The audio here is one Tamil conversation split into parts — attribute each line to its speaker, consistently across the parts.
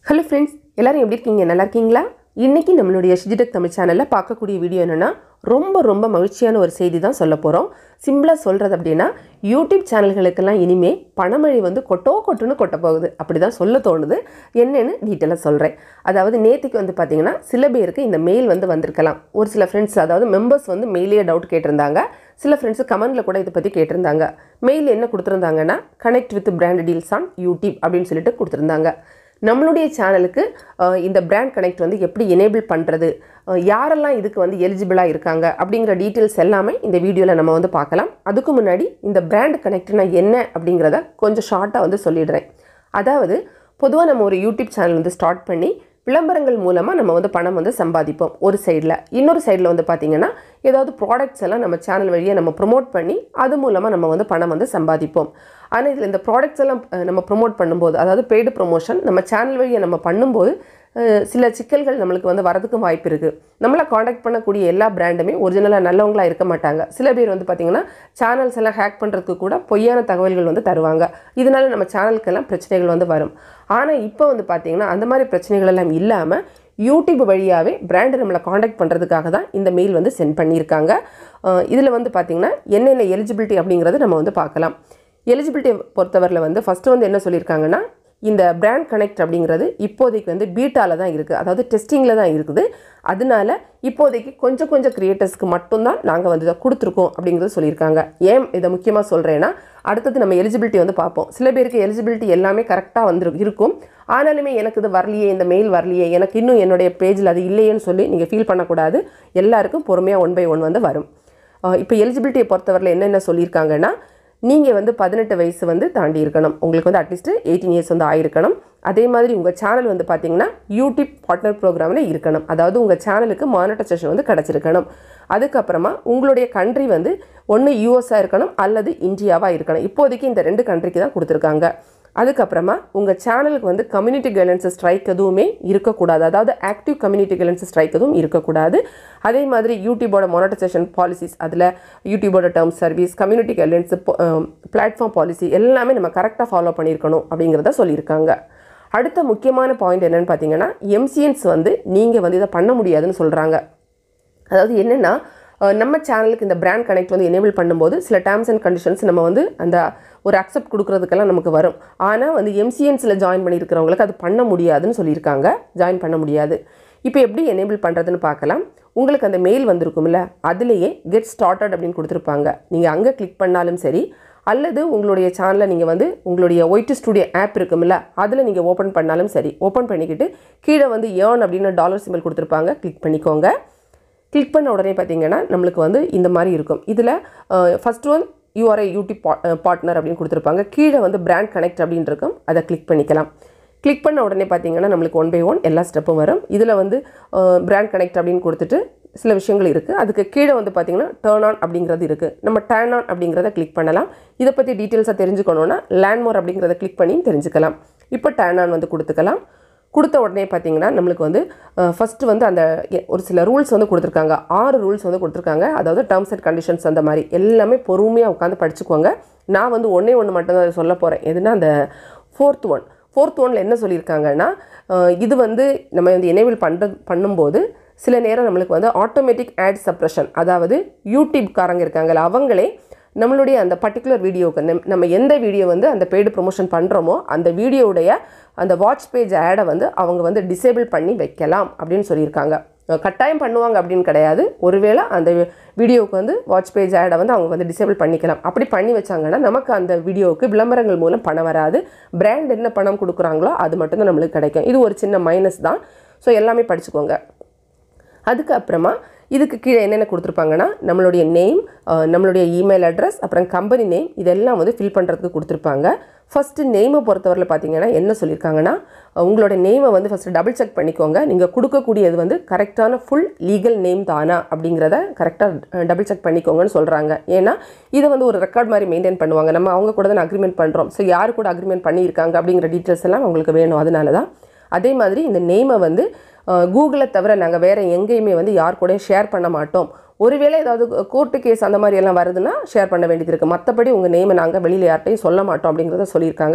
Speaker 1: ஹலோ ஃப்ரெண்ட்ஸ் எல்லாரும் எப்படி இருக்கீங்க நல்லா இருக்கீங்களா இன்றைக்கி நம்மளுடைய ஷிஜிடெக் தமிழ் சேனலில் பார்க்கக்கூடிய வீடியோ என்னென்னா ரொம்ப ரொம்ப மகிழ்ச்சியான ஒரு செய்தி தான் சொல்ல போகிறோம் சிம்பிளாக சொல்கிறது அப்படின்னா யூடியூப் சேனல்களுக்கெல்லாம் இனிமே பணமழை வந்து கொட்டோ கொட்டுன்னு கொட்ட போகுது அப்படி தான் சொல்ல தோணுது என்னென்னு டீட்டெயிலாக சொல்கிறேன் அதாவது நேற்றுக்கு வந்து பார்த்திங்கன்னா சில பேருக்கு இந்த மெயில் வந்து வந்திருக்கலாம் ஒரு சில ஃப்ரெண்ட்ஸ் அதாவது மெம்பர்ஸ் வந்து மெயிலே டவுட் கேட்டிருந்தாங்க சில ஃப்ரெண்ட்ஸு கமெண்டில் கூட இதை பற்றி கேட்டிருந்தாங்க மெயில் என்ன கொடுத்துருந்தாங்கன்னா connect with brand deals on YouTube அப்படின்னு சொல்லிட்டு கொடுத்துருந்தாங்க நம்மளுடைய சேனலுக்கு அஹ், இந்த பிராண்ட் கனெக்ட் வந்து எப்படி எனேபிள் பண்ணுறது யாரெல்லாம் இதுக்கு வந்து எலிஜிபிளாக இருக்காங்க அப்படிங்கிற டீட்டெயில்ஸ் எல்லாமே இந்த வீடியோவில் நம்ம வந்து பார்க்கலாம் அதுக்கு முன்னாடி இந்த பிராண்ட் கனெக்ட்னா என்ன அப்படிங்கிறத கொஞ்சம் ஷார்ட்டாக வந்து சொல்லிடுறேன் அதாவது பொதுவாக நம்ம ஒரு யூடியூப் சேனல் வந்து ஸ்டார்ட் பண்ணி விளம்பரங்கள் மூலமாக நம்ம வந்து பணம் வந்து சம்பாதிப்போம் ஒரு சைடில் இன்னொரு சைடில் வந்து பார்த்திங்கன்னா ஏதாவது ப்ராடக்ட்ஸ் எல்லாம் நம்ம சேனல் வழியாக நம்ம ப்ரொமோட் பண்ணி அது மூலமாக நம்ம வந்து பணம் வந்து சம்பாதிப்போம் ஆனால் இதில் இந்த ப்ராடக்ட்ஸ் எல்லாம் அஹ், நம்ம ப்ரொமோட் பண்ணும்போது அதாவது பெய்டு ப்ரொமோஷன் நம்ம சேனல் வழியாக நம்ம பண்ணும்போது அஹ், சில சிக்கல்கள் நம்மளுக்கு வந்து வரதுக்கும் வாய்ப்பு இருக்குது நம்மளை காண்டாக்ட் பண்ணக்கூடிய எல்லா பிராண்டுமே ஒரிஜினலாக நல்லவங்களாக இருக்க மாட்டாங்க சில பேர் வந்து பார்த்திங்கன்னா சேனல்ஸ் எல்லாம் ஹேக் பண்ணுறதுக்கு கூட பொய்யான தகவல்கள் வந்து தருவாங்க இதனால நம்ம சேனலுக்கெல்லாம் பிரச்சனைகள் வந்து வரும் ஆனால் இப்போ வந்து பார்த்திங்கன்னா அந்த மாதிரி பிரச்சனைகள் எல்லாம் இல்லாமல் யூடியூப் வழியாகவே பிராண்டு நம்மளை காண்டாக்ட் பண்ணுறதுக்காக தான் இந்த மெயில் வந்து சென்ட் பண்ணியிருக்காங்க இதில் வந்து பார்த்திங்கன்னா என்னென்ன எலிஜிபிலிட்டி அப்படிங்கிறது நம்ம வந்து பார்க்கலாம் எலிஜிபிலிட்டி பொறுத்தவரையில் வந்து ஃபஸ்ட்டு வந்து என்ன சொல்லியிருக்காங்கன்னா இந்த பிராண்ட் கனெக்ட் அப்படிங்கிறது இப்போதைக்கு வந்து பீட்டாவில் தான் இருக்குது அதாவது டெஸ்டிங்கில் தான் இருக்குது அதனால இப்போதைக்கு கொஞ்சம் கொஞ்சம் கிரியேட்டர்ஸ்க்கு மட்டும்தான் நாங்கள் வந்து இதை கொடுத்துருக்கோம் அப்படிங்கிறது சொல்லியிருக்காங்க ஏன் இதை முக்கியமாக சொல்கிறேன்னா அடுத்தது நம்ம எலிஜிபிலிட்டி வந்து பார்ப்போம் சில பேருக்கு எலிஜிபிலிட்டி எல்லாமே கரெக்டாக வந்து இருக்கும் ஆனாலுமே எனக்கு இது வரலையே இந்த மெயில் வரலையே எனக்கு இன்னும் என்னுடைய பேஜில் அது இல்லையேன்னு சொல்லி நீங்கள் ஃபீல் பண்ணக்கூடாது எல்லாருக்கும் பொறுமையாக ஒன் பை ஒன் வந்து வரும் இப்போ எலிஜிபிலிட்டியை பொறுத்தவரையில் என்னென்ன சொல்லியிருக்காங்கன்னா நீங்கள் வந்து பதினெட்டு வயசு வந்து தாண்டி இருக்கணும் உங்களுக்கு வந்து அட்லீஸ்ட் எயிட்டீன் இயர்ஸ் வந்து ஆயிருக்கணும் அதே மாதிரி உங்கள் சேனல் வந்து பார்த்தீங்கன்னா யூடியூப் பார்ட்னர் ப்ரோக்ராமில் இருக்கணும் அதாவது உங்கள் சேனலுக்கு மானிட்டைசேஷன் வந்து கிடச்சிருக்கணும் அதுக்கப்புறமா உங்களுடைய கண்ட்ரி வந்து ஒன்று யூஎஸ்ஸாக இருக்கணும் அல்லது இந்தியாவாக இருக்கணும் இப்போதைக்கு இந்த ரெண்டு கண்ட்ரிக்கு தான் கொடுத்துருக்காங்க அதுக்கப்புறமா உங்கள் சேனலுக்கு வந்து கம்யூனிட்டி கைடன்ஸ் ஸ்ட்ரைக் எதுவுமே இருக்கக்கூடாது அதாவது ஆக்டிவ் கம்யூனிட்டி கைடன்ஸ் ஸ்ட்ரைக் எதுவும் இருக்கக்கூடாது அதே மாதிரி யூடியூபோட மானிட்டைசேஷன் பாலிசிஸ் அதில் யூடியூபோட terms service community guidance platform policy எல்லாமே நம்ம கரெக்டாக ஃபாலோ பண்ணியிருக்கணும் அப்படிங்கிறத சொல்லியிருக்காங்க அடுத்த முக்கியமான பாயிண்ட் என்னென்னு பார்த்தீங்கன்னா எம்சிஎன்ஸ் வந்து நீங்கள் வந்து இதை பண்ண முடியாதுன்னு சொல்கிறாங்க அதாவது என்னென்னா அஹ், நம்ம சேனலுக்கு இந்த பிராண்ட் கனெக்ட் வந்து எனேபிள் பண்ணும்போது சில டேர்ம்ஸ் அண்ட் கண்டிஷன்ஸ் நம்ம வந்து அந்த ஒரு அக்செப்ட் கொடுக்குறதுக்கெல்லாம் நமக்கு வரும் ஆனால் வந்து எம்சிஎன்ஸில் ஜாயின் பண்ணியிருக்கிறவங்களுக்கு அது பண்ண முடியாதுன்னு சொல்லியிருக்காங்க ஜாயின் பண்ண முடியாது இப்போ எப்படி எனேபிள் பண்ணுறதுன்னு பார்க்கலாம் உங்களுக்கு அந்த மெயில் வந்திருக்கும்ல அதுலேயே கெட் ஸ்டார்டட் அப்படின்னு கொடுத்துருப்பாங்க நீங்கள் அங்கே கிளிக் பண்ணாலும் சரி அல்லது உங்களுடைய சேனலை நீங்கள் வந்து உங்களுடைய ஒயிட் ஸ்டுடியோ ஆப் இருக்கும்ல அதில் நீங்கள் ஓப்பன் பண்ணாலும் சரி ஓப்பன் பண்ணிக்கிட்டு கீழே வந்து ஏர்ன் அப்படின்னு டாலர் சிம்பிள் கொடுத்துருப்பாங்க கிளிக் பண்ணிக்கோங்க கிளிக் பண்ண உடனே பார்த்தீங்கன்னா நம்மளுக்கு வந்து இந்த மாதிரி இருக்கும் இதில் first one you're YouTube partner அப்படின்னு கொடுத்துருப்பாங்க கீழே வந்து பிராண்ட் கனெக்ட் அப்படின்னு இருக்கும் அதை கிளிக் பண்ணிக்கலாம் கிளிக் பண்ண உடனே பார்த்தீங்கன்னா நம்மளுக்கு ஒன் பை ஒன் எல்லா ஸ்டெப்பும் வரும் இதில் வந்து பிராண்ட் கனெக்ட் அப்படின்னு கொடுத்துட்டு சில விஷயங்கள் இருக்குது அதுக்கு கீழே வந்து பார்த்தீங்கன்னா டேர்ன் ஆன் அப்படிங்கிறது இருக்குது நம்ம டேர்ன் ஆன் அப்படிங்கிறத கிளிக் பண்ணலாம் இதை பற்றி டீட்டெயில்ஸாக தெரிஞ்சுக்கணுன்னா லேண்ட்மோர் அப்படிங்கிறத கிளிக் பண்ணி தெரிஞ்சுக்கலாம் இப்போ டேர்ன் ஆன் வந்து கொடுத்துக்கலாம் கொடுத்த உடனே பார்த்தீங்கன்னா நம்மளுக்கு வந்து ஃபஸ்ட்டு வந்து அந்த எ- ஒரு சில ரூல்ஸ் வந்து கொடுத்துருக்காங்க ஆறு ரூல்ஸ் வந்து கொடுத்துருக்காங்க அதாவது டேர்ம்ஸ் அண்ட் கண்டிஷன்ஸ் அந்த மாதிரி எல்லாமே பொறுமையாக உட்காந்து படிச்சுக்கோங்க நான் வந்து ஒன்றே ஒன்று மட்டும் தான் சொல்ல போகிறேன் எதுனா அந்த ஃபோர்த் ஒன் ஃபோர்த் ஒனில் என்ன சொல்லியிருக்காங்கன்னா அஹ், இது வந்து நம்ம வந்து எனேபிள் பண்ணுறது பண்ணும்போது சில நேரம் நம்மளுக்கு வந்து ஆட்டோமேட்டிக் ஆட் சப்ரஷன் அதாவது யூடியூப்காரங்க இருக்காங்கல்ல அவங்களே நம்மளுடைய அந்த பர்டிகுலர் வீடியோக்கு நம் நம்ம எந்த வீடியோ வந்து அந்த பெய்டு ப்ரொமோஷன் பண்ணுறோமோ அந்த வீடியோவுடைய அந்த வாட்ச் பேஜ் ஆடை வந்து அவங்க வந்து டிசேபிள் பண்ணி வைக்கலாம் அப்படின்னு சொல்லியிருக்காங்க அஹ் கட்டாயம் பண்ணுவாங்க அப்படின்னு கிடையாது ஒருவேளை அந்த வீடியோவுக்கு வந்து வாட்ச் பேஜ் ஆடை வந்து அவங்க வந்து டிசேபிள் பண்ணிக்கலாம் அப்படி பண்ணி வச்சாங்கன்னா நமக்கு அந்த வீடியோவுக்கு விளம்பரங்கள் மூலம் பணம் வராது பிராண்ட் என்ன பணம் கொடுக்குறாங்களோ அது மட்டும்தான் நம்மளுக்கு கிடைக்கும் இது ஒரு சின்ன மைனஸ் தான் ஸோ எல்லாமே படிச்சுக்கோங்க அதுக்கப்புறமா இதுக்கு கீழே என்னென்ன கொடுத்துருப்பாங்கன்னா நம்மளுடைய நேம் நம்மளுடைய இமெயில் அட்ரஸ் அப்புறம் கம்பெனி நேம் இதெல்லாம் வந்து ஃபில் பண்ணுறதுக்கு கொடுத்துருப்பாங்க ஃபஸ்ட்டு நேமை பொறுத்தவரையில் பார்த்தீங்கன்னா என்ன சொல்லியிருக்காங்கன்னா அஹ், உங்களோட நேமை வந்து ஃபஸ்ட்டு டபுள் செக் பண்ணிக்கோங்க நீங்கள் கொடுக்கக்கூடியது வந்து கரெக்டான ஃபுல் லீகல் நேம் தானா அப்படிங்கிறத கரெக்டாக டபுள் செக் பண்ணிக்கோங்கன்னு சொல்கிறாங்க ஏன்னா இதை வந்து ஒரு ரெக்கார்ட் மாதிரி மெயின்டைன் பண்ணுவாங்க நம்ம அவங்க கூட தான் அக்ரிமெண்ட் பண்ணுறோம் ஸோ யார் கூட அக்ரிமெண்ட் பண்ணியிருக்காங்க அப்படிங்கிற டீட்டெயில்ஸ் எல்லாம் உங்களுக்கு வேணும் அதனால தான் அதே மாதிரி இந்த நேமை வந்து கூகுளை தவிர நாங்கள் வேறு எங்கேயுமே வந்து யார் கூடயும் ஷேர் பண்ண மாட்டோம் ஒருவேளை ஏதாவது கோர்ட்டு கேஸ் அந்த மாதிரி எல்லாம் வருதுன்னா ஷேர் பண்ண வேண்டியது இருக்குது மற்றபடி உங்கள் நேமை நாங்கள் வெளியில் யார்ட்டையும் சொல்ல மாட்டோம் அப்படிங்கிறத சொல்லியிருக்காங்க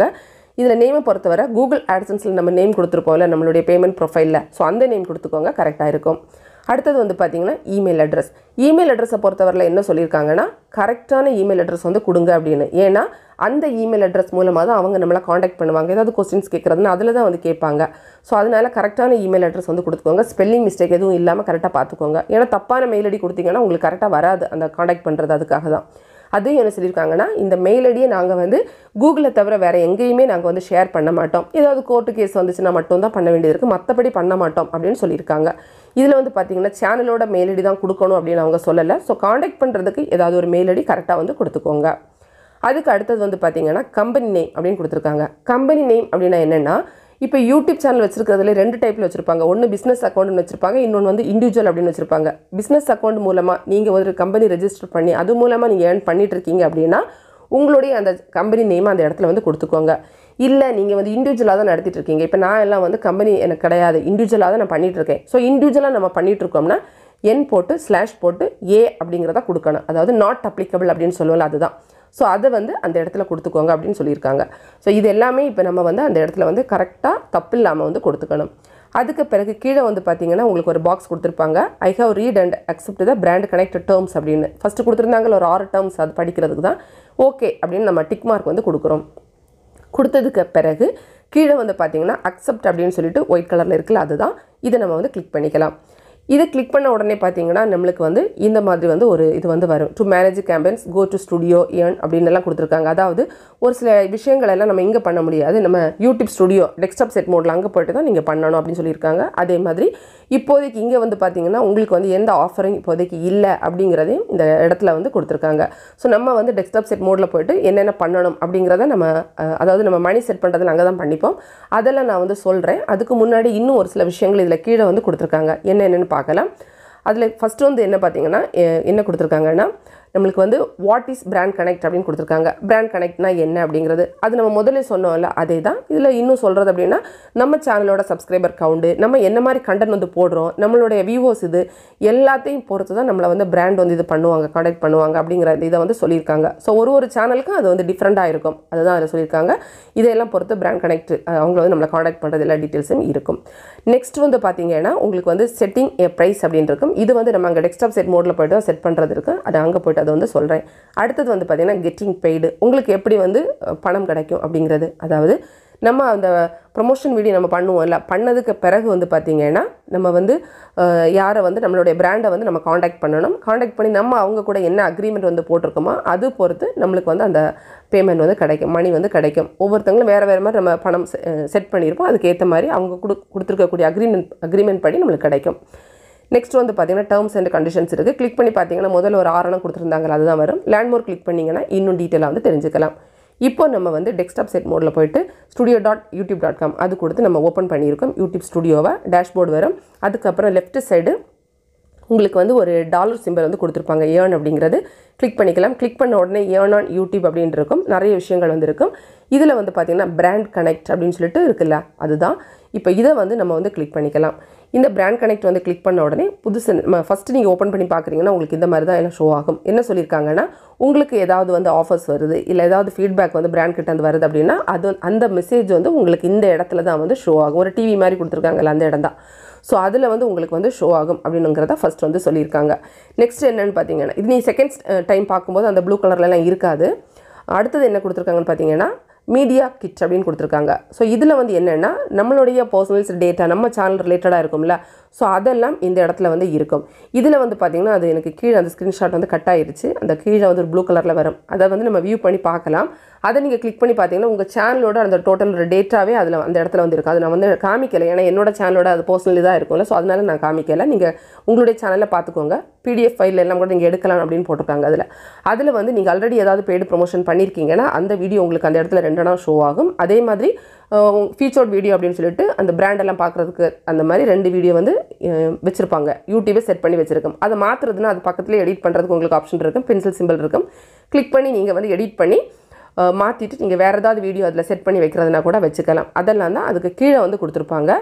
Speaker 1: இதில் நேமை பொறுத்தவரை கூகுள் ஆட்சன்ஸில் நம்ம நேம் கொடுத்துருப்போம்ல நம்மளுடைய பேமெண்ட் ப்ரொஃபைலில் ஸோ அந்த நேம் கொடுத்துக்கோங்க கரெக்டாக இருக்கும் அடுத்தது வந்து பார்த்தீங்கன்னா இமெயில் அட்ரஸ் இமெயில் அட்ரஸை பொறுத்தவரையில் என்ன சொல்லியிருக்காங்கன்னா கரெக்டான இமெயில் அட்ரஸ் வந்து கொடுங்க அப்படின்னு ஏன்னா அந்த இமெயில் அட்ரஸ் மூலமாக தான் அவங்க நம்மளை காண்டாக்ட் பண்ணுவாங்க ஏதாவது கொஸ்டின்ஸ் கேட்குறதுனா அதில் தான் வந்து கேட்பாங்க ஸோ அதனால கரெக்டான இமெயில் அட்ரஸ் வந்து கொடுத்துக்கோங்க ஸ்பெல்லிங் மிஸ்டேக் எதுவும் இல்லாமல் கரெக்டாக பார்த்துக்கோங்க ஏன்னா தப்பான மெயில் ஐடி கொடுத்தீங்கன்னா உங்களுக்கு கரெக்டாக வராது அந்த காண்டாக்ட் பண்ணுறது அதுக்காக தான் அதையும் என்ன சொல்லியிருக்காங்கன்னா இந்த மெயில் ஐடியை நாங்கள் வந்து கூகுளில் தவிர வேறு எங்கேயுமே நாங்கள் வந்து ஷேர் பண்ண மாட்டோம் ஏதாவது கோர்ட்டு கேஸ் வந்துச்சுன்னா மட்டும் தான் பண்ண வேண்டியது இருக்குது மற்றபடி பண்ண மாட்டோம் அப்படின்னு சொல்லியிருக்காங்க இதில் வந்து பார்த்தீங்கன்னா சேனலோட மெயில் ஐடி தான் கொடுக்கணும் அப்படின்னு அவங்க சொல்லலை ஸோ காண்டாக்ட் பண்ணுறதுக்கு ஏதாவது ஒரு மெயில் ஐடி கரெக்டாக வந்து கொடுத்துக்கோங்க அதுக்கு அடுத்தது வந்து பார்த்தீங்கன்னா கம்பெனி நேம் அப்படின்னு கொடுத்துருக்காங்க கம்பெனி நேம் அப்படின்னா என்னென்னா இப்போ யூடியூப் சேனல் வச்சிருக்கிறதுல ரெண்டு டைப்பில் வச்சுருப்பாங்க ஒன்று பிஸ்னஸ் அக்கௌண்ட்னு வச்சுருப்பாங்க இன்னொன்று வந்து இண்டிவிஜுவல் அப்படின்னு வச்சுருப்பாங்க பிஸ்னஸ் அக்கௌண்ட் மூலமாக நீங்கள் ஒரு கம்பெனி ரெஜிஸ்டர் பண்ணி அது மூலமாக நீங்கள் ஏர்ன் பண்ணிட்டு இருக்கீங்க அப்படின்னா உங்களுடைய அந்த கம்பெனி நேம் அந்த இடத்துல வந்து கொடுத்துக்கோங்க இல்லை நீங்கள் வந்து இண்டிவிஜுவலாக தான் நடத்திட்டு இருக்கீங்க இப்போ நான் எல்லாம் வந்து கம்பெனி எனக்கு கிடையாது இண்டிவிஜுவலாக தான் நான் பண்ணிட்டு இருக்கேன் ஸோ இண்டிவிஜுவலாக நம்ம பண்ணிட்டு இருக்கோம்னா என் போட்டு ஸ்லாஷ் போட்டு ஏ அப்படிங்கிறத கொடுக்கணும் அதாவது நாட் அப்ளிகபிள் அப்படின்னு சொல்லுவோம்ல அதுதான் ஸோ அதை வந்து அந்த இடத்துல கொடுத்துக்கோங்க அப்படின்னு சொல்லியிருக்காங்க ஸோ இது எல்லாமே இப்போ நம்ம வந்து அந்த இடத்துல வந்து கரெக்டாக தப்பு இல்லாமல் வந்து கொடுத்துக்கணும் அதுக்கு பிறகு கீழே வந்து பார்த்தீங்கன்னா உங்களுக்கு ஒரு பாக்ஸ் கொடுத்துருப்பாங்க I have read and accept the brand connected terms அப்படின்னு ஃபஸ்ட்டு கொடுத்துருந்தாங்கள ஒரு ஆறு டேர்ம்ஸ் அது படிக்கிறதுக்கு தான் ஓகே அப்படின்னு நம்ம டிக் மார்க் வந்து கொடுக்குறோம் கொடுத்ததுக்கு பிறகு கீழே வந்து பார்த்தீங்கன்னா அக்செப்ட் அப்படின்னு சொல்லிட்டு ஒயிட் கலரில் இருக்குல்ல அதுதான் இதை நம்ம வந்து கிளிக் பண்ணிக்கலாம் இதை கிளிக் பண்ண உடனே பார்த்தீங்கன்னா நம்மளுக்கு வந்து இந்த மாதிரி வந்து ஒரு இது வந்து வரும் to manage campaigns go to studio earn அப்படின்னு எல்லாம் கொடுத்துருக்காங்க அதாவது ஒரு சில விஷயங்கள் எல்லாம் நம்ம இங்கே பண்ண முடியாது நம்ம யூடியூப் ஸ்டுடியோ டெஸ்க்டாப் செட் மோடில் அங்கே போயிட்டு தான் நீங்கள் பண்ணணும் அப்படின்னு சொல்லியிருக்காங்க அதே மாதிரி இப்போதைக்கு இங்கே வந்து பார்த்தீங்கன்னா உங்களுக்கு வந்து எந்த ஆஃபரும் இப்போதைக்கு இல்லை அப்படிங்கிறதையும் இந்த இடத்துல வந்து கொடுத்துருக்காங்க ஸோ நம்ம வந்து டெஸ்க்டாப் செட் மோடில் போயிட்டு என்னென்ன பண்ணணும் அப்படிங்கிறத நம்ம அஹ், அதாவது நம்ம மணி செட் பண்ணுறதுல அங்கே தான் பண்ணிப்போம் அதெல்லாம் நான் வந்து சொல்கிறேன் அதுக்கு முன்னாடி இன்னும் ஒரு சில விஷயங்கள் இதில் கீழே வந்து கொடுத்துருக்காங்க என்ன என்னென்னு பார்க்கலாம் அதில் ஃபஸ்ட்டு வந்து என்ன பார்த்தீங்கன்னா எ- என்ன கொடுத்துருக்காங்கன்னா நம்மளுக்கு வந்து வாட் இஸ் பிராண்ட் கனெக்ட் அப்படின்னு கொடுத்துருக்காங்க பிராண்ட் கனெக்ட்னா என்ன அப்படிங்கிறது அது நம்ம முதல்ல சொன்னோம்ல அதே தான் இதில் இன்னும் சொல்கிறது அப்படின்னா நம்ம சேனலோட சப்ஸ்கிரைபர் கவுண்டு நம்ம என்ன மாதிரி கண்டென்ட் வந்து போடுறோம் நம்மளுடைய வியூவர்ஸ் இது எல்லாத்தையும் பொறுத்து தான் நம்மளை வந்து பிராண்ட் வந்து இது பண்ணுவாங்க கான்டாக்ட் பண்ணுவாங்க அப்படிங்கிற இதை வந்து சொல்லியிருக்காங்க ஸோ ஒரு ஒரு சேனலுக்கும் அது வந்து டிஃப்ரெண்ட்டாக இருக்கும் அதுதான் அதில் சொல்லியிருக்காங்க இதையெல்லாம் பொறுத்து பிராண்ட் கனெக்ட் அவங்கள வந்து நம்மளை காண்டாக்ட் பண்ணுறது எல்லா டீட்டெயில்ஸும் இருக்கும் நெக்ஸ்ட் வந்து பார்த்தீங்கன்னா உங்களுக்கு வந்து செட்டிங் ஏ ப்ரைஸ் அப்படின்னு இருக்கும் இது வந்து நம்ம அங்கே டெஸ்க்டாப் செட் மோடில் போய்ட்டு தான் செட் பண்ணுறது இருக்கும் அது அங்கே போய்ட்டு அதை வந்து சொல்கிறேன் அடுத்தது வந்து பார்த்தீங்கன்னா கெட்டிங் பெய்டு உங்களுக்கு எப்படி வந்து அஹ், பணம் கிடைக்கும் அப்படிங்கிறது அதாவது நம்ம அந்த ப்ரொமோஷன் வீடியோ நம்ம பண்ணுவோம்ல பண்ணதுக்கு பிறகு வந்து பார்த்தீங்கன்னா நம்ம வந்து அஹ், யாரை வந்து நம்மளுடைய பிராண்டை வந்து நம்ம காண்டாக்ட் பண்ணணும் காண்டாக்ட் பண்ணி நம்ம அவங்க கூட என்ன அக்ரிமெண்ட் வந்து போட்டிருக்கோமோ அது பொறுத்து நம்மளுக்கு வந்து அந்த பேமெண்ட் வந்து கிடைக்கும் மணி வந்து கிடைக்கும் ஒவ்வொருத்தங்களும் வேறு வேறு மாதிரி நம்ம பணம் செட் பண்ணியிருப்போம் அதுக்கு ஏற்ற மாதிரி அவங்க கொடு கொடுத்துருக்கக்கூடிய அக்ரிமெண்ட் அக்ரிமெண்ட் படி நம்மளுக்கு கிடைக்கும் நெக்ஸ்ட் வந்து பார்த்தீங்கன்னா டேர்ம்ஸ் அண்ட் கண்டிஷன்ஸ் இருக்குது கிளிக் பண்ணி பார்த்தீங்கன்னா முதல்ல ஒரு ஆரணம் கொடுத்துருந்தாங்க அதுதான் வரும் லேண்ட்மார்க் கிளிக் பண்ணிங்கன்னா இன்னும் டீட்டெயிலாக வந்து தெரிஞ்சுக்கலாம் இப்போ நம்ம வந்து டெஸ்க்டாப் செட் மோடில் போயிட்டு studio dot YouTube dot com அது கொடுத்து நம்ம ஓப்பன் பண்ணியிருக்கோம் யூடியூப் ஸ்டுடியோவை டேஷ்போர்டு வரும் அதுக்கப்புறம் லெஃப்ட் சைடு உங்களுக்கு வந்து ஒரு டாலர் சிம்பல் வந்து கொடுத்துருப்பாங்க ஏர்ன் அப்படிங்கிறது கிளிக் பண்ணிக்கலாம் கிளிக் பண்ண உடனே ஏர்ன் ஆன் யூடியூப் அப்படின்னு இருக்கும் நிறைய விஷயங்கள் வந்து இருக்கும் இதில் வந்து பார்த்தீங்கன்னா பிராண்ட் கனெக்ட் அப்படின்னு சொல்லிட்டு இருக்குல்ல அதுதான் இப்போ இதை வந்து நம்ம வந்து கிளிக் பண்ணிக்கலாம் இந்த பிராண்ட் கனெக்ட் வந்து கிளிக் பண்ண உடனே புதுசு நம்ம ஃபஸ்ட்டு நீங்கள் ஓப்பன் பண்ணி பார்க்குறீங்கன்னா உங்களுக்கு இந்த மாதிரி தான் எல்லாம் ஷோ ஆகும் என்ன சொல்லியிருக்காங்கன்னா உங்களுக்கு ஏதாவது வந்து ஆஃபர்ஸ் வருது இல்லை ஏதாவது ஃபீட்பேக் வந்து பிராண்ட் கிட்ட வந்து வருது அப்படின்னா அது அந்த மெசேஜ் வந்து உங்களுக்கு இந்த இடத்துல தான் வந்து ஷோ ஆகும் ஒரு டிவி மாதிரி கொடுத்துருக்காங்கல்ல அந்த இடம் தான் ஸோ அதில் வந்து உங்களுக்கு வந்து ஷோ ஆகும் அப்படிங்கிறத ஃபர்ஸ்ட் வந்து சொல்லியிருக்காங்க நெக்ஸ்ட் என்னன்னு பார்த்தீங்கன்னா இது நீ செகண்ட் டைம் பார்க்கும்போது அந்த ப்ளூ கலர்லலாம் இருக்காது அடுத்தது என்ன கொடுத்துருக்காங்கன்னு பார்த்தீங்கன்னா மீடியா கிட் அப்படின்னு கொடுத்துருக்காங்க ஸோ இதில் வந்து என்னென்னா நம்மளுடைய பர்சனல்ஸ் டேட்டா நம்ம சேனல் ரிலேட்டடாக இருக்கும்ல ஸோ அதெல்லாம் இந்த இடத்துல வந்து இருக்கும் இதில் வந்து பார்த்திங்கன்னா அது எனக்கு கீழே அந்த ஸ்க்ரீன்ஷாட் வந்து கட் ஆயிருச்சு அந்த கீழே வந்து ஒரு ப்ளூ கலரில் வரும் அதை வந்து நம்ம வியூ பண்ணி பார்க்கலாம் அதை நீங்கள் கிளிக் பண்ணி பார்த்தீங்கன்னா உங்கள் சேனலோட அந்த டோட்டல் டேட்டாவே அதில் அந்த இடத்துல வந்து இருக்கும் அது நான் வந்து காமிக்கலை ஏன்னா என்னோட சேனலோட அது பர்சனல் இதாக இருக்கும்ல ஸோ அதனால நான் காமிக்கலை நீங்கள் உங்களுடைய சேனலில் பார்த்துக்கோங்க பிடிஎஃப் ஃபைல் எல்லாம் கூட நீங்கள் எடுக்கலாம் அப்படின்னு போட்டிருக்காங்க அதில் அதில் வந்து நீங்கள் ஆல்ரெடி ஏதாவது பெய்டு ப்ரொமோஷன் பண்ணியிருக்கீங்கன்னா அந்த வீடியோ உங்களுக்கு அந்த இடத்துல ரெண்டு இடம் ஷோ ஆகும் அதே மாதிரி ஃபீச்சர்ட் வீடியோ அப்படின்னு சொல்லிட்டு அந்த brand எல்லாம் பார்க்குறதுக்கு அந்த மாதிரி ரெண்டு வீடியோ வந்து அஹ், வச்சிருப்பாங்க யூடியூபே செட் பண்ணி வச்சிருக்கோம் அதை மாற்றுறதுன்னா அது பக்கத்துலேயே எடிட் பண்ணுறதுக்கு உங்களுக்கு ஆப்ஷன் இருக்கும் பென்சில் சிம்பிள் இருக்கும் கிளிக் பண்ணி நீங்கள் வந்து எடிட் பண்ணி மாற்றிட்டு நீங்கள் வேறு ஏதாவது வீடியோ அதில் செட் பண்ணி வைக்கிறதுனா கூட வச்சுக்கலாம் அதெல்லாம் தான் அதுக்கு கீழே வந்து கொடுத்துருப்பாங்க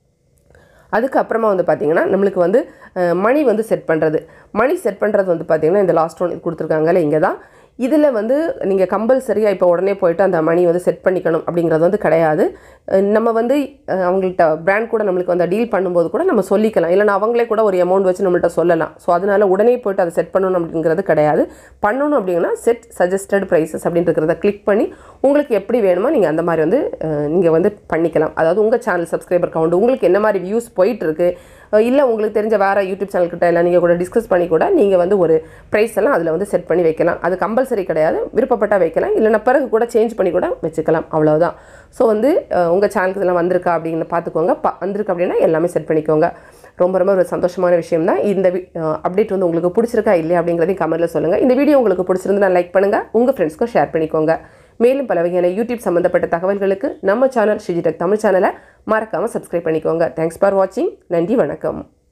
Speaker 1: அதுக்கப்புறமா வந்து பார்த்திங்கன்னா நம்மளுக்கு வந்து மணி வந்து செட் பண்ணுறது மணி செட் பண்ணுறது வந்து பார்த்திங்கன்னா இந்த லாஸ்ட் ஒன் இது கொடுத்துருக்காங்கல்ல இங்கே தான் இதில் வந்து நீங்கள் கம்பல்சரியாக இப்போ உடனே போயிட்டு அந்த மணி வந்து செட் பண்ணிக்கணும் அப்படிங்கிறது வந்து கிடையாது அஹ் நம்ம வந்து அஹ் அவங்கள்ட்ட பிராண்ட் கூட நம்மளுக்கு வந்து டீல் பண்ணும்போது கூட நம்ம சொல்லிக்கலாம் இல்லைனா அவங்களே கூட ஒரு அமௌண்ட் வச்சு நம்மள்ட்ட சொல்லலாம் ஸோ அதனால் உடனே போயிட்டு அதை செட் பண்ணணும் அப்படிங்கிறது கிடையாது பண்ணணும் அப்படின்னா செட் சஜஸ்டட் ப்ரைஸஸ் அப்படின்றத கிளிக் பண்ணி உங்களுக்கு எப்படி வேணுமோ நீங்கள் அந்த மாதிரி வந்து நீங்கள் வந்து பண்ணிக்கலாம் அதாவது உங்கள் சேனல் சப்ஸ்கிரைபர் கவுண்ட் உங்களுக்கு என்ன மாதிரி வியூஸ் போயிட்டுருக்கு இல்லை உங்களுக்கு தெரிஞ்ச வேறு யூடியூப் சேனல் கிட்ட எல்லாம் நீங்கள் கூட டிஸ்கஸ் பண்ணி கூட நீங்கள் வந்து ஒரு ப்ரைஸ் எல்லாம் அதில் வந்து செட் பண்ணி வைக்கலாம் அது கம்பல்சரி கிடையாது விருப்பப்பட்டால் வைக்கலாம் இல்லைனா பிறகு கூட சேஞ்ச் பண்ணி கூட வச்சுக்கலாம் அவ்வளோதான் ஸோ வந்து உங்கள் சேனலுக்கு இதெல்லாம் வந்திருக்கா அப்படின்னு பார்த்துக்கோங்க பா வந்திருக்கு அப்படின்னா எல்லாமே செட் பண்ணிக்கோங்க ரொம்ப ரொம்ப ஒரு சந்தோஷமான விஷயம் தான் இந்த அப்டேட் வந்து உங்களுக்கு பிடிச்சிருக்கா இல்லையா அப்படிங்கிறதையும் கமெண்ட்டில் சொல்லுங்கள் இந்த வீடியோ உங்களுக்கு பிடிச்சிருந்தா லைக் பண்ணுங்கள் உங்கள் ஃப்ரெண்ட்ஸ்க்கும் ஷேர் பண்ணிக்கோங்க மேலும் பல வகையான யூடியூப் சம்மந்தப்பட்ட தகவல்களுக்கு நம்ம சேனல் ஸ்ரீஜிடெக் தமிழ் சேனலை மறக்காமல் சப்ஸ்கிரைப் பண்ணிக்கோங்க தேங்க்ஸ் ஃபார் வாட்சிங் நன்றி வணக்கம்